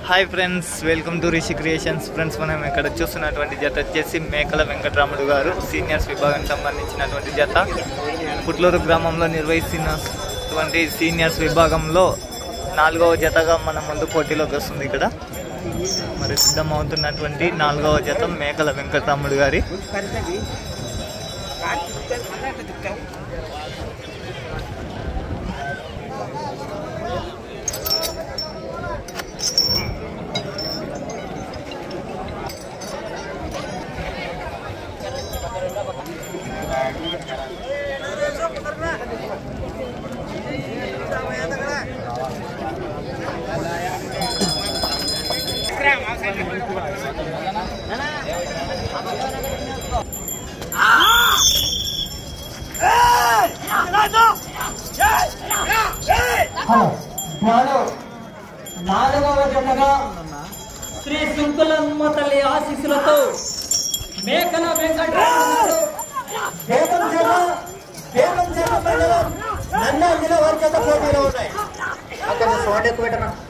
hi friends welcome to Rishi creations friends మనం ఇక్కడ చూస్తున్నటువంటి జత వచ్చేసి మేకల వెంకటరాముడు గారు సీనియర్స్ విభాగానికి సంబంధించినటువంటి జత పుట్లూరు గ్రామంలో నిర్వహిస్తున్నటువంటి సీనియర్స్ విభాగంలో నాలుగవ జతగా మన ముందు పోటీలోకి వస్తుంది ఇక్కడ మరి సిద్ధమవుతున్నటువంటి నాలుగవ జత మేకల వెంకటరాముడు గారి హలో నాలో నాలుగవ జతగా శ్రీ సుంకులమ్మ తల్లి ఆశీస్సులతో మేకల వెంకటరాముడు బేగం జన బేగం జన మండలం నంద్యాల జిల్లా వారి చేత పోటీలో ఉన్నాయి అక్కడ సోట ఎక్కువ పెట్టనా